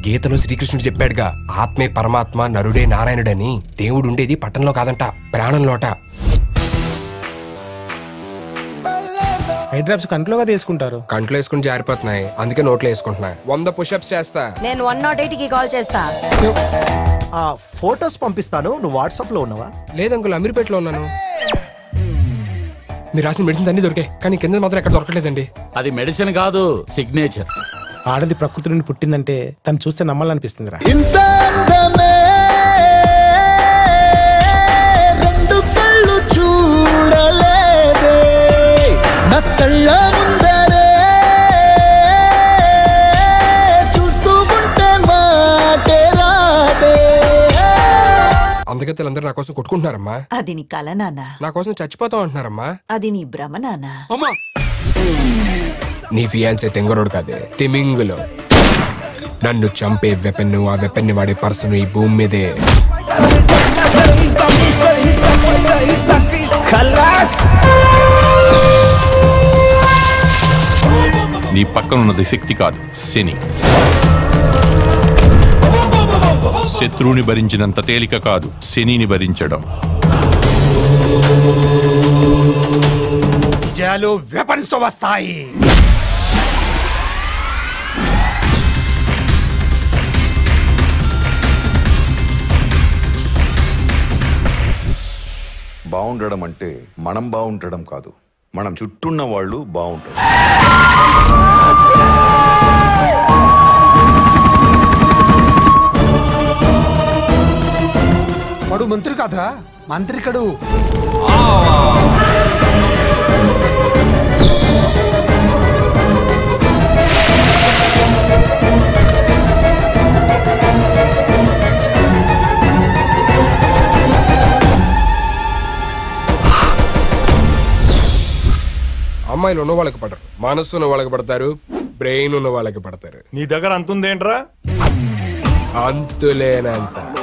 గీతలో శ్రీకృష్ణుడు చెప్పాడుగా ఆత్మే పరమాత్మ నరుడే నారాయణుడని దేవుడు ఉండేది పట్టణంలో కాదంట ప్రాణంలోట ఐ డ్రాప్స్ కంట్లోగా తీసుకుంటారు కంట్లో వేసుకుని జారిపోతున్నాయి అందుకే నోట్లో వేసుకుంటున్నా వంద పుషప్స్ చేస్తా నేను వన్ నాట్ ఎయిట్ కి కాల్ చేస్తా ఆ ఫొటోస్ పంపిస్తాను నువ్వు వాట్సాప్ లో ఉన్నావా లేదు అంకుల్ అమీర్పేటలో ఉన్నాను మీరు రాసిన మెడిసిన్స్ అన్ని దొరికాయి కానీ కింద మాత్రం ఎక్కడ దొరకలేదండి అది మెడిసిన్ కాదు సిగ్నేచర్ ఆడది ప్రకృతి నుండి పుట్టిందంటే తను చూస్తే నమ్మాలనిపిస్తుందిరా ఇంత అందమే రెండు కళ్ళు చూడలేదే నా కళ్ళ ముందరే చూస్తూ ఉంటే మాటే రాదే అందుకే వీళ్ళందరూ నా కోసం కొట్టుకుంటున్నారమ్మా అది నీ కల నాన్న నా కోసం చచ్చిపోతాం అంటున్నారమ్మా అది నీ భ్రమ నాన్న నీ ఫియాన్సే తెంగరోడు కాదే తిమింగులో నన్ను చంపే వెపన్ ఆ వెపన్ ని వాడే పర్సన్ ఈ భూమి మీదే నీ పక్కనున్నది శక్తి కాదు శని శత్రువుని భరించినంత తేలిక కాదు శనిని భరించడం విజయాలు వెపన్స్ తో వస్తాయి బాగుండడం అంటే మనం బాగుండడం కాదు మనం చుట్టూన్న వాళ్ళు బాగుంటారు వాడు మంత్రి కాదురా మంత్రికడు అమ్మాయిలు ఉన్న వాళ్ళకి పడరు మనస్సు ఉన్న వాళ్ళకి పడతారు బ్రెయిన్ ఉన్న వాళ్ళకి పడతారు నీ దగ్గర అంతుందేంట్రా అంతులేనంత